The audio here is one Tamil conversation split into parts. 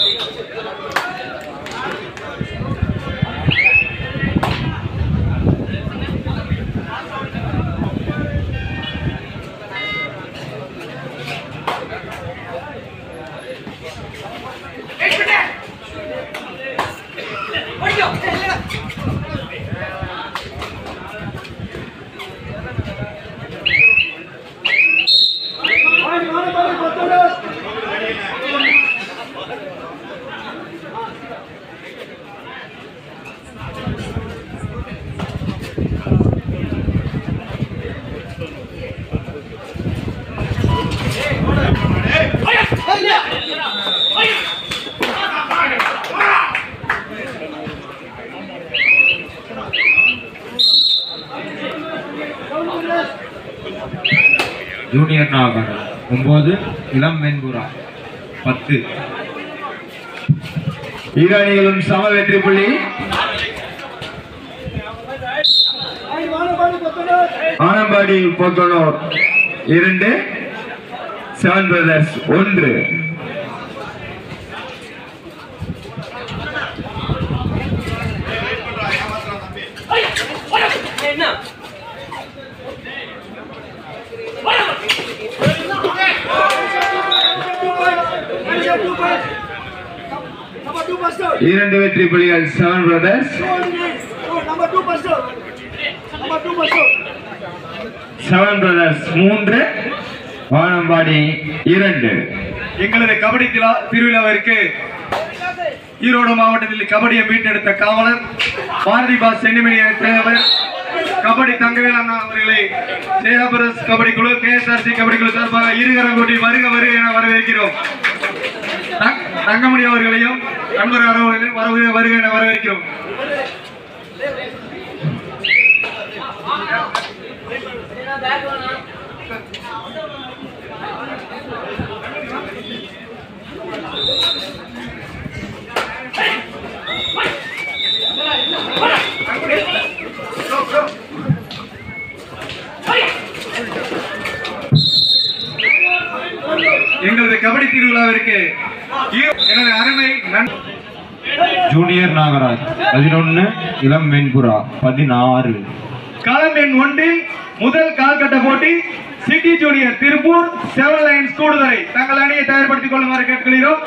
ஜூனியர் நாகர் ஒன்பது இளம் வெண்புறா பத்து இரு அணிகளும் சம வெற்றி புள்ளி ஆனம்பாடி பொத்தனூர் இரண்டு செவன் பிரதர்ஸ் ஒன்று இரண்டு வெற்றி புள்ளிகள் செவன் பிரதர்ஸ் செவன் பிரதர்ஸ் மூன்று வானம்பாடி இரண்டு எங்களது கபடி திலா- திருவிழாவிற்கு ஈரோடு மாவட்டத்தில் கபடியை மீட்டெடுத்த காவலர் பாரதி பாஸ் சென்னிமணி தேவர் கபடி தங்கவேல் அண்ணா அவர்களை ஜெயாபரஸ் கபடி குழு கேஎஸ்ஆர்சி கபடி குழு சார்பாக இருகரம் கூட்டி வருக வருக என வரவேற்கிறோம் தங்- தங்கமணி அவர்களையும் நண்பர் அவர்களையும் வரவு வருக என வரவேற்கிறோம் எங்களது கபடி திருவிழாவிற்கு ஈ- எனது அருமை நன் ஜூனியர் நாகராஜ் பதினொன்னு இளம் வெண்புறா பதினாறு களம் எண் ஒன்றில் முதல் கால்கட்ட போட்டி city junior Tiruppur seven lines கூடுதலை தங்கள் அணியை தயார்படுத்திக் கொள்ளுமாறு கேட்கிறோம்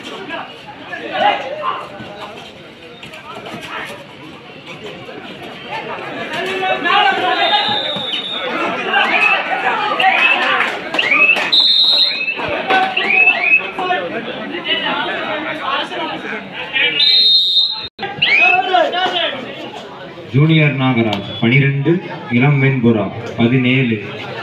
ஜூனியர் நாகராஜ் பனிரெண்டு இளம் வெண்புறா பதினேழு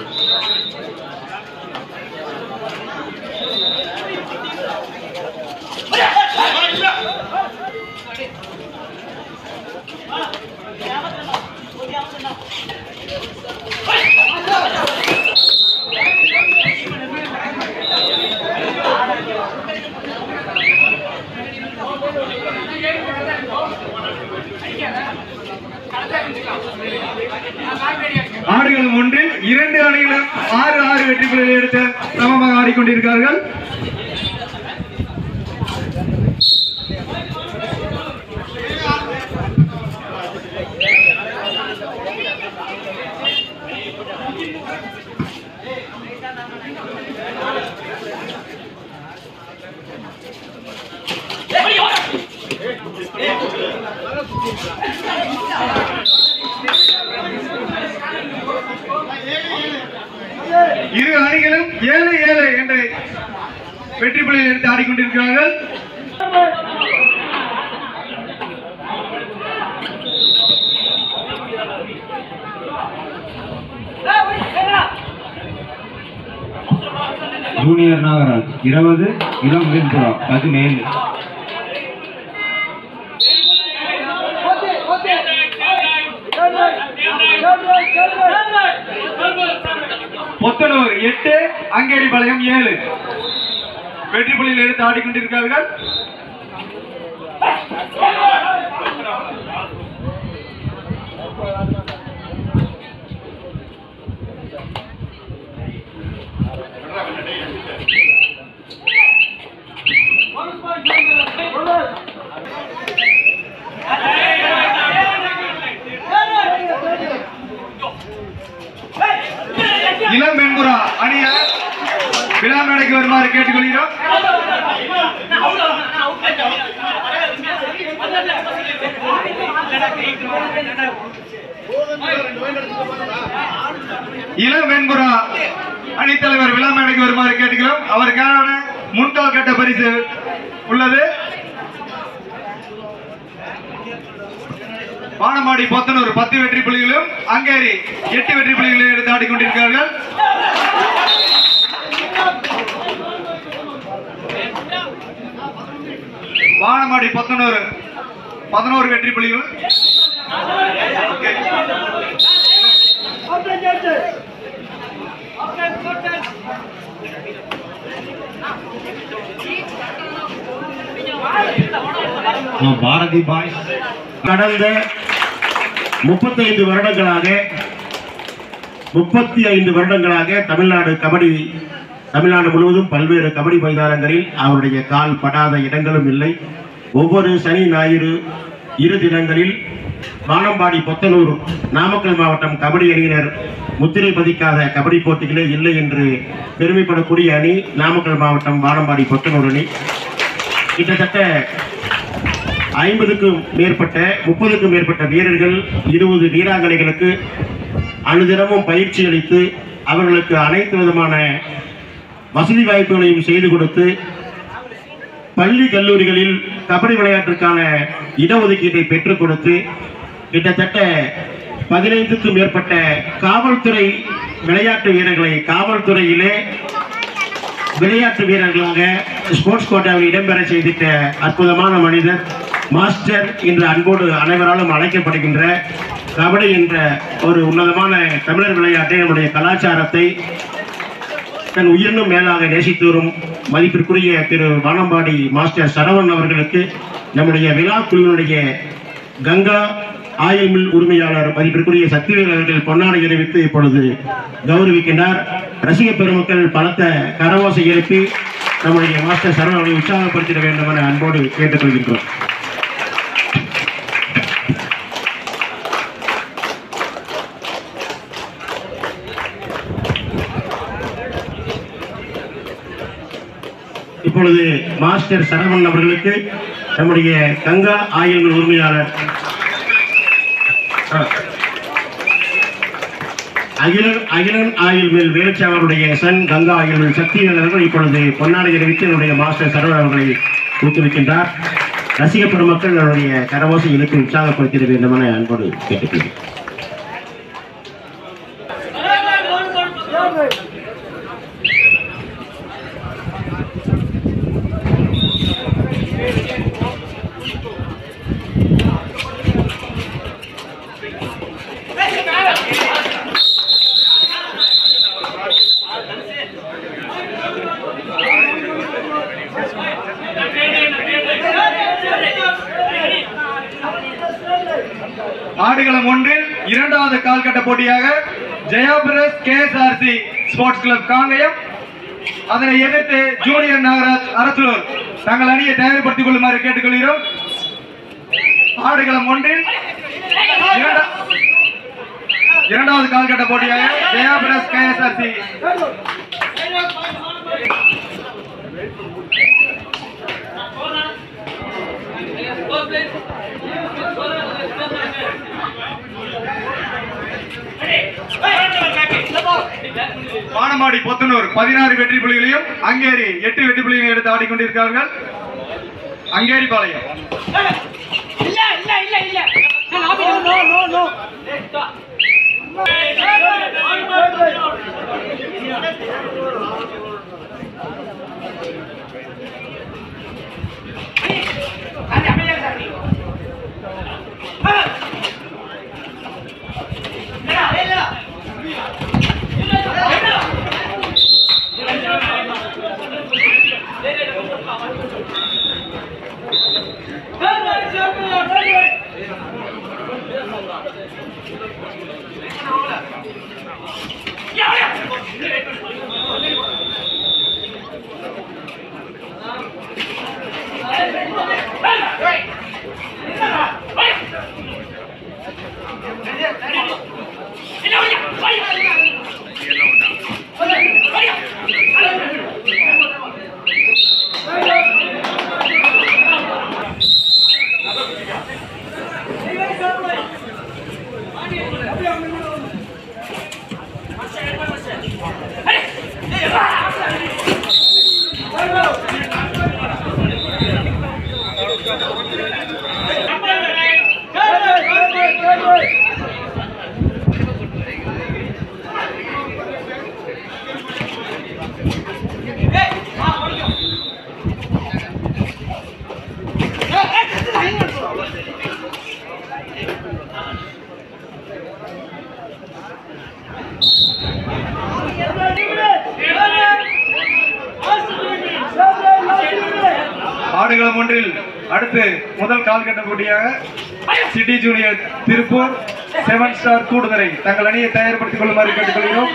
ஆடுகள் ஒன்றில் இரண்டு அணிகளும் ஆறு ஆறு வெற்றி புள்ளிகளை எடுத்து சமமாக ஆடிக்கொண்டிருக்கிறார்கள் இரு அணிகளும் ஏழு ஏழு என்ற வெற்றி புள்ளியை எடுத்து ஆடிக்கொண்டிருக்கிறார்கள் ஜூனியர் நாகராஜ் இருபது இளம் வெண்புறா பதினேழு பொத்தனூர் எட்டு அங்கேரிபாளையம் ஏழு வெற்றி புள்ளியில் எடுத்து ஆடிக்கொண்டிருக்கிறார்கள் இளம் வெண்புறா அணிய விழா மேடைக்கு வருமாறு கேட்டுக்கொள்கிறோம் இளம் வெண்புறா அணித்தலைவர் விழா மேடைக்கு வருமாறு கேட்டுக்கிறோம் அவருக்கான முன்கால் கட்ட பரிசு உள்ளது வானமாடி பொத்தனூர் பத்து வெற்றி புள்ளிகளும் அங்கேரி எட்டு வெற்றி புள்ளிகளையும் எடுத்து ஆடிக்கொண்டிருக்கிறார்கள் வானமாடி பொத்தனூர் பதினோரு வெற்றி புள்ளிகள் பாரதி பாய் கடந்த முப்பத்தைந்து வருடங்களாக முப்பத்தி ஐந்து வருடங்களாக தமிழ்நாடு கபடி தமிழ்நாடு முழுவதும் பல்வேறு கபடி மைதானங்களில் அவருடைய கால் படாத இடங்களும் இல்லை ஒவ்வொரு சனி ஞாயிறு இரு தினங்களில் வானம்பாடி பொத்தனூர் நாமக்கல் மாவட்டம் கபடி அணியினர் முத்திரை பதிக்காத கபடி போட்டிகளே இல்லை என்று பெருமைப்படக்கூடிய அணி நாமக்கல் மாவட்டம் வானம்பாடி பொத்தனூர் அணி கிட்டத்தட்ட ஐம்பதுக்கும் மேற்பட்ட முப்பதுக்கும் மேற்பட்ட வீரர்கள் இருபது வீராங்கனைகளுக்கு அனுதினமும் பயிற்சி அளித்து அவர்களுக்கு அனைத்து விதமான வசதி வாய்ப்புகளையும் செய்து கொடுத்து பள்ளி கல்லூரிகளில் கபடி விளையாட்டுக்கான இடஒதுக்கீட்டை பெற்றுக் கொடுத்து கிட்டத்தட்ட பதினைந்துக்கும் மேற்பட்ட காவல்துறை விளையாட்டு வீரர்களை காவல்துறையிலே விளையாட்டு வீரர்களாக ஸ்போர்ட்ஸ் கோட்டாவில் இடம்பெற செய்திட்ட அற்புதமான மனிதர் மாஸ்டர் என்ற அன்போடு அனைவராலும் அழைக்கப்படுகின்ற கபடி என்ற ஒரு உன்னதமான தமிழர் விளையாட்டை நம்முடைய கலாச்சாரத்தை தன் உயிரினும் மேலாக நேசித்து வரும் மதிப்பிற்குரிய திரு வானம்பாடி மாஸ்டர் சரவணன் அவர்களுக்கு நம்முடைய விழா குழுவினுடைய கங்கா ஆயில் மில் உரிமையாளர் மதிப்பிற்குரிய சக்திவேல் அவர்கள் பொன்னாடை அறிவித்து இப்பொழுது கௌரவிக்கின்றார் ரசிக பெருமக்கள் பலத்த கரவோசை எழுப்பி நம்முடைய மாஸ்டர் சரவணனை உற்சாகப்படுத்திட வேண்டும் என அன்போடு கேட்டுக்கொள்கின்றோம் இப்பொழுது மாஸ்டர் சரவணன் அவர்களுக்கு நம்முடைய கங்கா ஆயில் மில் உரிமையாளர் ஆ. அகிலன் அகிலன் ஆயில் மில் வேலுச்சாவருடைய son Ganga oil mill Sakthivel அவர்கள் இப்பொழுது பொன்னாடை அறிவித்து என்னுடைய மாஸ்டர் சரவணன் அவர்களை ஊக்குவிக்கின்றார் ரசிக பெருமக்கள் அவருடைய கரவோசை இழுத்து உற்சாகப்படுத்திட வேண்டும் என அன்போடு கேட்டுக்கொள்கிறேன் ஆடுகளம் ஒன்றில் இரண்டாவது கால்கட்ட போட்டியாக Jaya press KSRC sports club Kangayam அதனை எதிர்த்து ஜூனியர் நாகராஜ் அரசலூர் தங்கள் அணியை தயார்படுத்திக் கொள்ளுமாறு கேட்டுக்கொள்கிறோம் ஆடுகளம் ஒன்றில் இரண்டா- இரண்டாவது கால்கட்ட போட்டியாக ஜெயா பிரஸ் கேஎஸ்ஆர்சி வானமாடி பொத்தனூர் பதினாறு வெற்றி புள்ளிகளையும் அங்கேரி எட்டு வெற்றி புள்ளிகளையும் எடுத்து ஆடிக்கொண்டிருக்கிறார்கள் அங்கேரி பாளையம் இல்ல இல்ல இல்ல இல்ல நான் ஆபி நோ நோ நோ ஆடுகளம் ஒன்றில் அடுத்து முதல் கால்கட்ட போட்டியாக city junior Tiruppur seven star கூடுதலை தங்கள் அணியை தயார்படுத்திக் கொள்ளுமாறு கேட்டுக்கொள்கிறோம்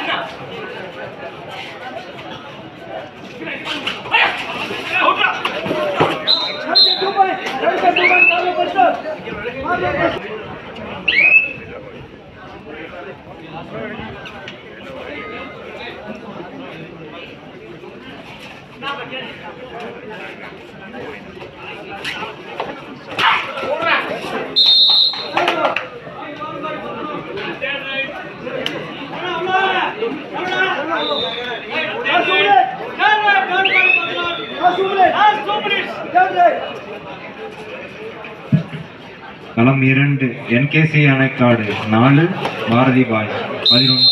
களம் இரண்டு என்கேசி அணைக்காடு நாலு பாரதி பாய் பதினொன்று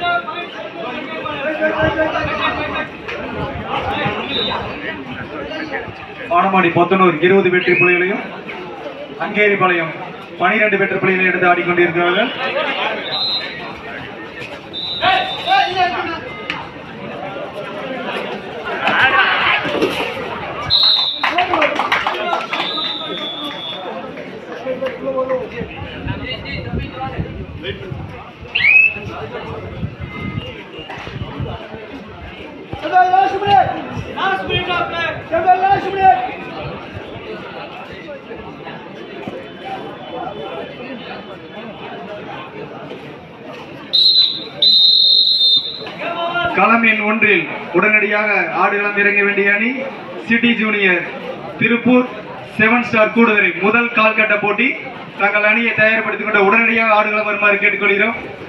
வானமாடி பொத்தனூர் இருபது வெற்றி புள்ளிகளையும் அங்கேரிபாளையம் பனிரெண்டு வெற்றி புள்ளிகளை எடுத்து ஆடிக்கொண்டிருக்கிறார்கள் களம் எண் ஒன்றில் உடனடியாக ஆடுகளம் இறங்க வேண்டிய அணி city junior Tiruppur seven star கூடுதலை முதல் கால்கட்ட போட்டி தங்கள் அணியை தயார்படுத்திக் கொண்ட உடனடியாக ஆடுகளம் வருமாறு கேட்டுக்கொள்கிறோம்